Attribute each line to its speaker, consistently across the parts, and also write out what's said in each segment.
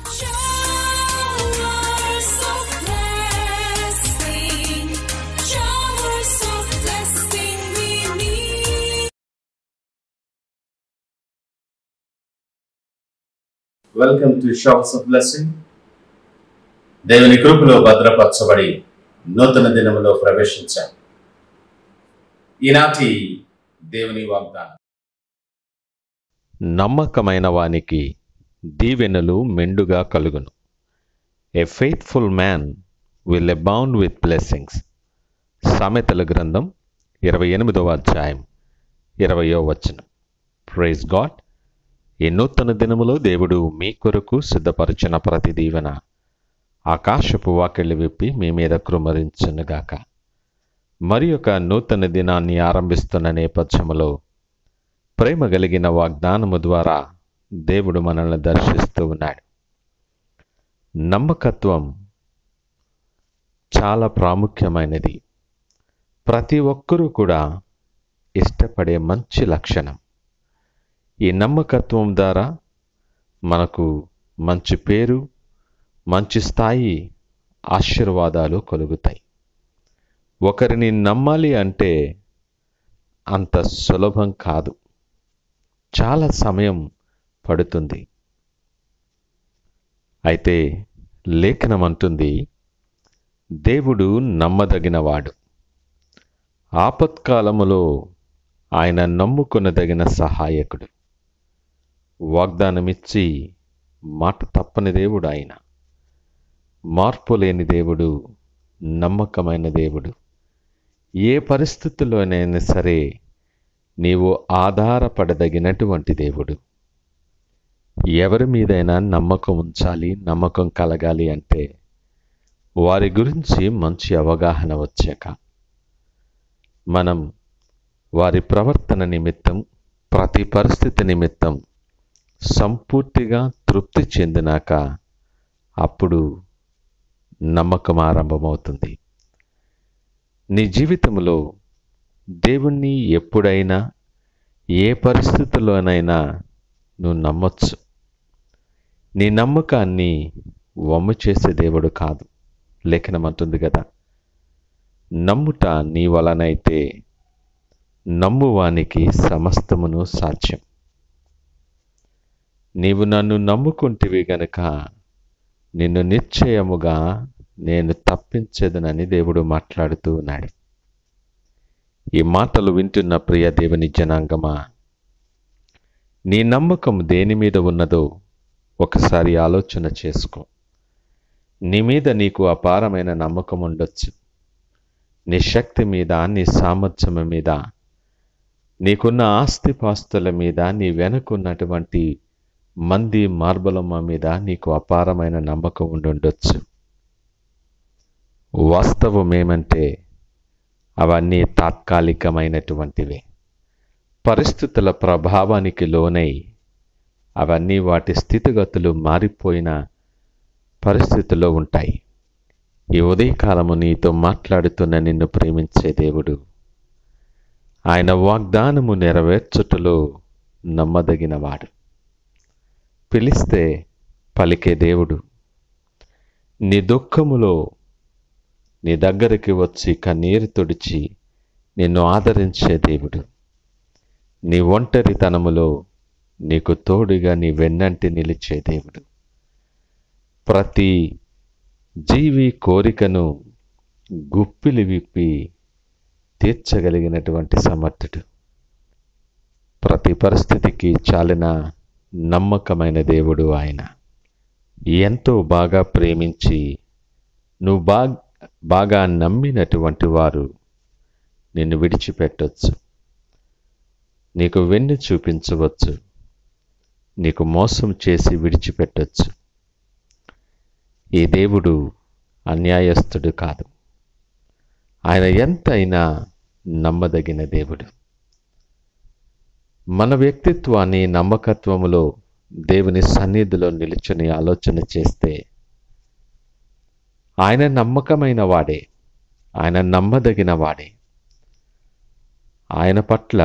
Speaker 1: Showers of blessing, showers of blessing we need.
Speaker 2: Welcome to showers of blessing దేవుని కృపలో భద్రపరచబడి నూతన దినములో ప్రవేశించాం ఈనాటి దేవుని వాగ్దానం
Speaker 3: నమ్మకమైన వానికి దీవెనలు మెండుగా కలుగును a faithful man will abound with blessings సామెతల గ్రంథం ఇరవై ఎనిమిదవ అధ్యాయం ఇరవయో వచనం ప్రైజ్ గాడ్ ఈ నూతన దినములో దేవుడు మీ కొరకు సిద్ధపరిచిన ప్రతి దీవెన ఆకాశపు వాకిళ్ళు విప్పి మీ మీద కృమరించునుగాక మరి ఒక నూతన దినాన్ని ఆరంభిస్తున్న నేపథ్యములో ప్రేమ కలిగిన వాగ్దానము ద్వారా దేవుడు మనల్ని దర్శిస్తూ ఉన్నాడు నమ్మకత్వం చాలా ప్రాముఖ్యమైనది ప్రతి ఒక్కరూ కూడా ఇష్టపడే మంచి లక్షణం ఈ నమ్మకత్వం ద్వారా మనకు మంచి పేరు మంచి స్థాయి ఆశీర్వాదాలు కలుగుతాయి ఒకరిని నమ్మాలి అంటే అంత సులభం కాదు చాలా సమయం పడుతుంది అయితే లేఖనం అంటుంది దేవుడు నమ్మదగినవాడు ఆపత్కాలములో ఆయన నమ్ముకొనదగిన సహాయకుడు వాగ్దానమిచ్చి మాట తప్పని దేవుడు ఆయన మార్పు లేని దేవుడు నమ్మకమైన దేవుడు ఏ పరిస్థితుల్లోనైనా సరే నీవు ఆధారపడదగినటువంటి దేవుడు ఎవరి మీదైనా నమ్మకం ఉంచాలి నమ్మకం కలగాలి అంటే వారి గురించి మంచి అవగాహన వచ్చాక మనం వారి ప్రవర్తన నిమిత్తం ప్రతి పరిస్థితి నిమిత్తం సంపూర్తిగా తృప్తి చెందినాక అప్పుడు నమ్మకం ఆరంభమవుతుంది నీ జీవితంలో దేవుణ్ణి ఎప్పుడైనా ఏ పరిస్థితుల్లోనైనా నువ్వు నమ్మొచ్చు నీ నమ్మకాన్ని వమ్ము చేసే దేవుడు కాదు లేఖనం అంటుంది కదా నమ్ముట నీ వలనైతే నమ్మువానికి సమస్తమును సాధ్యం నీవు నన్ను నమ్ముకుంటివి గనుక నిన్ను నిశ్చయముగా నేను తప్పించదనని దేవుడు మాట్లాడుతూ ఉన్నాడు ఈ మాటలు వింటున్న ప్రియ దేవుని జనాంగమా నీ నమ్మకం దేని మీద ఉన్నదో ఒకసారి ఆలోచన చేసుకో నీ మీద నీకు అపారమైన నమ్మకం ఉండొచ్చు నీ శక్తి మీద నీ సామర్థ్యం మీద నీకున్న ఆస్తిపాస్తుల మీద నీ వెనుకున్నటువంటి మంది మార్బలమ్మ మీద నీకు అపారమైన నమ్మకం ఉండుండొచ్చు వాస్తవం ఏమంటే అవన్నీ తాత్కాలికమైనటువంటివే పరిస్థితుల ప్రభావానికి లోనై అవన్నీ వాటి స్థితిగతులు మారిపోయిన పరిస్థితుల్లో ఉంటాయి ఈ ఉదయకాలము నీతో మాట్లాడుతున్న నిన్ను ప్రేమించే దేవుడు ఆయన వాగ్దానము నెరవేర్చుటలో నమ్మదగినవాడు పిలిస్తే పలికే దేవుడు నీ దుఃఖములో నీ దగ్గరికి వచ్చి కన్నీరు తుడిచి నిన్ను ఆదరించే దేవుడు నీ ఒంటరితనములో నీకు తోడుగా నీ వెన్నంటి నిలిచే దేవుడు ప్రతి జీవి కోరికను గుప్పిలి విప్పి తీర్చగలిగినటువంటి సమర్థుడు ప్రతి పరిస్థితికి చాలిన నమ్మకమైన దేవుడు ఆయన ఎంతో బాగా ప్రేమించి నువ్వు బా బాగా నమ్మినటువంటి వారు నిన్ను విడిచిపెట్టొచ్చు నీకు వెన్ను చూపించవచ్చు నీకు మోసం చేసి విడిచిపెట్టొచ్చు ఈ దేవుడు అన్యాయస్తుడు కాదు ఆయన ఎంతైనా నమ్మదగిన దేవుడు మన వ్యక్తిత్వాన్ని నమ్మకత్వములో దేవుని సన్నిధిలో నిలుచుని ఆలోచన చేస్తే ఆయన నమ్మకమైన వాడే ఆయన నమ్మదగిన వాడే ఆయన పట్ల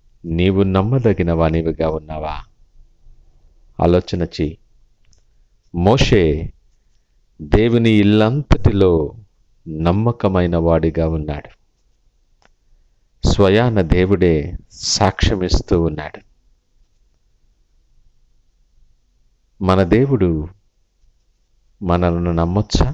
Speaker 3: నీవు నమ్మదగిన వానివిగా ఉన్నావా ఆలోచన చెయ్యి మోషే దేవుని ఇల్లంతటిలో నమ్మకమైన వాడిగా ఉన్నాడు స్వయాన దేవుడే సాక్ష్యమిస్తూ ఉన్నాడు మన దేవుడు మనల్ని నమ్మొచ్చా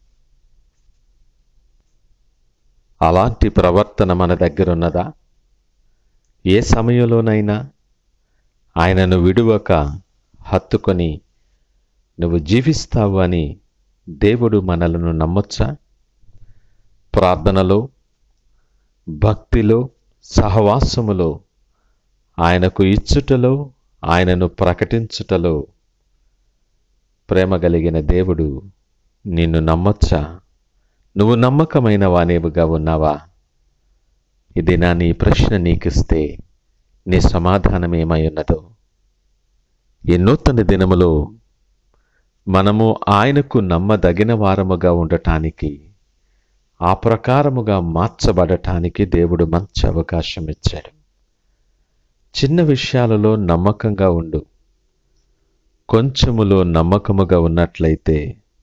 Speaker 3: అలాంటి ప్రవర్తన మన దగ్గర ఉన్నదా ఏ సమయంలోనైనా ఆయనను విడువక హత్తుకొని నువ్వు జీవిస్తావు అని దేవుడు మనలను నమ్మొచ్చా ప్రార్థనలో భక్తిలో సహవాసములో ఆయనకు ఇచ్చుటలో ఆయనను ప్రకటించుటలో ప్రేమ కలిగిన దేవుడు నిన్ను నమ్మొచ్చా నువ్వు నమ్మకమైన వానేవుగా ఉన్నావా ఇది నా నీ ప్రశ్న నీకిస్తే నీ సమాధానం ఏమై ఉన్నదో ఈ నూతన దినములో మనము ఆయనకు నమ్మదగిన వారముగా ఉండటానికి ఆ ప్రకారముగా మార్చబడటానికి దేవుడు మంచి అవకాశం ఇచ్చాడు చిన్న విషయాలలో నమ్మకంగా ఉండు కొంచెములో నమ్మకముగా ఉన్నట్లయితే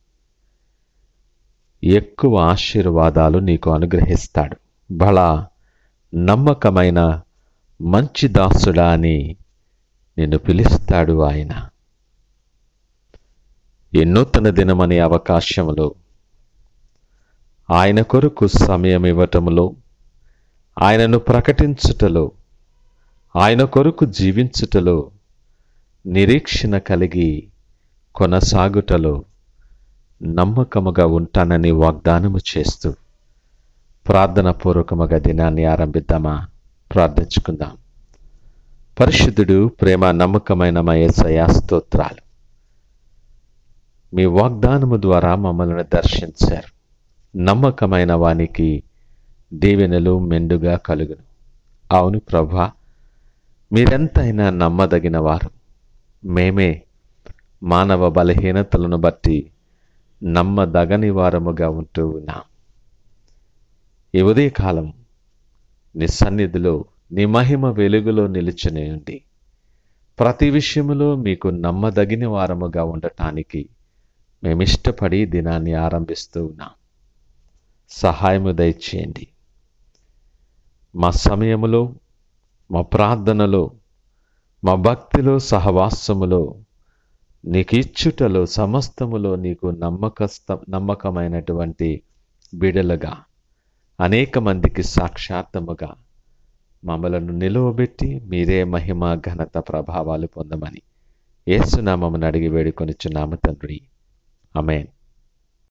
Speaker 3: ఎక్కువ ఆశీర్వాదాలు నీకు అనుగ్రహిస్తాడు బలా నమ్మకమైన మంచి దాసుడా అని నిన్ను పిలుస్తాడు ఆయన ఈ నూతన దినమనే అవకాశములో ఆయన కొరకు సమయం ఇవ్వటములో ఆయనను ప్రకటించుటలో ఆయన కొరకు జీవించుటలో నిరీక్షణ కలిగి కొనసాగుటలో నమ్మకముగా ఉంటానని వాగ్దానము చేస్తూ ప్రార్థన పూర్వకముగా దినాన్ని ఆరంభిద్దామా ప్రార్థించుకుందాం పరిశుద్ధుడు ప్రేమ నమ్మకమైన మా యేసయ్య స్తోత్రాలు మీ వాగ్దానము ద్వారా మమ్మల్ని దర్శించారు నమ్మకమైన వానికి దీవెనలు మెండుగా కలుగును అవును ప్రభా మీరెంతైనా నమ్మదగిన వారు మేమే మానవ బలహీనతలను బట్టి నమ్మదగని వారముగా ఉంటూ ఉన్నాం ఈ ఉదయకాలం నీ సన్నిధిలో నీ మహిమ వెలుగులో నిలిచినేయండి ప్రతి విషయములో మీకు నమ్మదగిన వారముగా ఉండటానికి మేమిష్టపడి దినాన్ని ఆరంభిస్తూ ఉన్నాం సహాయము దయచేయండి మా సమయములో మా ప్రార్థనలో మా భక్తిలో సహవాసములో నీకు ఇచ్చుటలో సమస్తములో నీకు నమ్మకస్త నమ్మకమైనటువంటి బిడలుగా అనేక మందికి సాక్షాత్తముగా మమ్మలను నిలువబెట్టి మీరే మహిమ ఘనత ప్రభావాలు పొందమని ఏసునామమును అడిగి వేడుకొనిచున్నాము తండ్రి అమేన్